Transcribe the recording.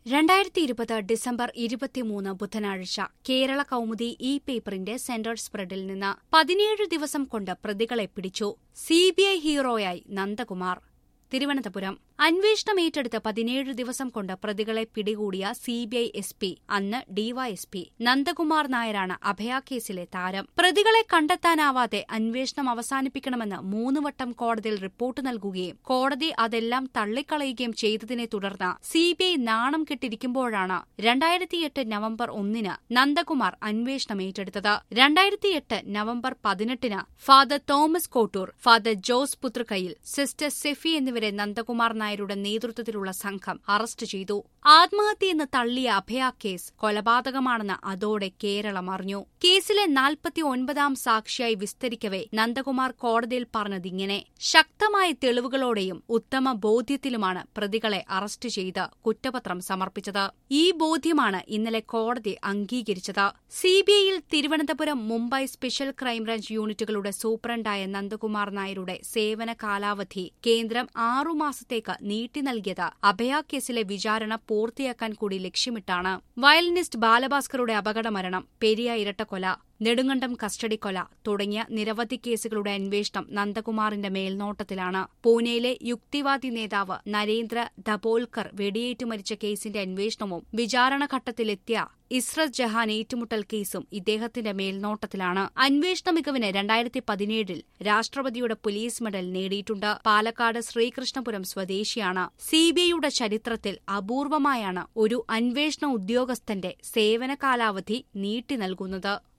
രണ്ടായിരത്തി ഇരുപത് ഡിസംബർ ഇരുപത്തിമൂന്ന് ബുധനാഴ്ച കേരള കൗമുദി ഇ പേപ്പറിന്റെ സെന്റർ സ്പ്രെഡിൽ നിന്ന് പതിനേഴ് ദിവസം കൊണ്ട് പ്രതികളെ പിടിച്ചു സിബിഐ ഹീറോയായി നന്ദകുമാർ തിരുവനന്തപുരം അന്വേഷണം ഏറ്റെടുത്ത് പതിനേഴ് ദിവസം കൊണ്ട് പ്രതികളെ പിടികൂടിയ സിബിഐ എസ് പി അന്ന് ഡിവൈഎസ്പി നന്ദകുമാർ നായരാണ് അഭയ കേസിലെ താരം പ്രതികളെ കണ്ടെത്താനാവാതെ അന്വേഷണം അവസാനിപ്പിക്കണമെന്ന് മൂന്ന് വട്ടം കോടതിയിൽ റിപ്പോർട്ട് നൽകുകയും കോടതി അതെല്ലാം തള്ളിക്കളയുകയും ചെയ്തതിനെ തുടർന്ന് സിബിഐ നാണം കെട്ടിരിക്കുമ്പോഴാണ് രണ്ടായിരത്തിയെട്ട് നവംബർ ഒന്നിന് നന്ദകുമാർ അന്വേഷണം ഏറ്റെടുത്തത് രണ്ടായിരത്തിയെട്ട് നവംബർ പതിനെട്ടിന് father Thomas Kottoor father Jose പുത്രക്കയിൽ സിസ്റ്റർ സെഫി എന്നിവരെ നന്ദകുമാർ നായരുടെ നേതൃത്വത്തിലുള്ള സംഘം അറസ്റ്റ് ചെയ്തു ആത്മഹത്യയെന്ന് തള്ളിയ അഭയ കേസ് കൊലപാതകമാണെന്ന് അതോടെ കേരളം അറിഞ്ഞു കേസിലെ നാൽപ്പത്തി ഒൻപതാം സാക്ഷിയായി വിസ്തരിക്കവെ നന്ദകുമാർ കോടതിയിൽ പറഞ്ഞതിങ്ങനെ ശക്തമായ തെളിവുകളോടെയും ഉത്തമ ബോധ്യത്തിലുമാണ് പ്രതികളെ അറസ്റ്റ് ചെയ്ത് കുറ്റപത്രം സമർപ്പിച്ചത് ഈ ബോധ്യമാണ് ഇന്നലെ കോടതി അംഗീകരിച്ചത് സിബിഐയിൽ തിരുവനന്തപുരം മുംബൈ സ്പെഷ്യൽ ക്രൈംബ്രാഞ്ച് യൂണിറ്റുകളുടെ സൂപ്രണ്ടായ നന്ദകുമാർ നായരുടെ സേവന കാലാവധി കേന്ദ്രം ആറുമാസത്തേക്ക് നീട്ടി നൽകിയത് അഭയ കേസിലെ വിചാരണ പൂർത്തിയാക്കാൻ കൂടി ലക്ഷ്യമിട്ടാണ് വയലിനിസ്റ്റ് ബാലഭാസ്കറുടെ അപകടമരണം പെരിയ ഇരട്ടക്കൊല നെടുങ്കണ്ടം കസ്റ്റഡി കൊല തുടങ്ങിയ നിരവധി കേസുകളുടെ അന്വേഷണം നന്ദകുമാറിന്റെ മേൽനോട്ടത്തിലാണ് പൂനെയിലെ യുക്തിവാദി നേതാവ് നരേന്ദ്ര ദബോൽക്കർ വെടിയേറ്റു മരിച്ച കേസിന്റെ അന്വേഷണവും വിചാരണഘട്ടത്തിലെത്തിയ ഇസ്രത് ജഹാൻ ഏറ്റുമുട്ടൽ കേസും ഇദ്ദേഹത്തിന്റെ മേൽനോട്ടത്തിലാണ് അന്വേഷണ മികവിന് രണ്ടായിരത്തി പതിനേഴിൽ രാഷ്ട്രപതിയുടെ പോലീസ് മെഡൽ നേടിയിട്ടുണ്ട് പാലക്കാട് ശ്രീകൃഷ്ണപുരം സ്വദേശിയാണ് സിബിഐയുടെ ചരിത്രത്തിൽ അപൂർവമായാണ് ഒരു അന്വേഷണ ഉദ്യോഗസ്ഥന്റെ സേവന കാലാവധി നീട്ടി നൽകുന്നത്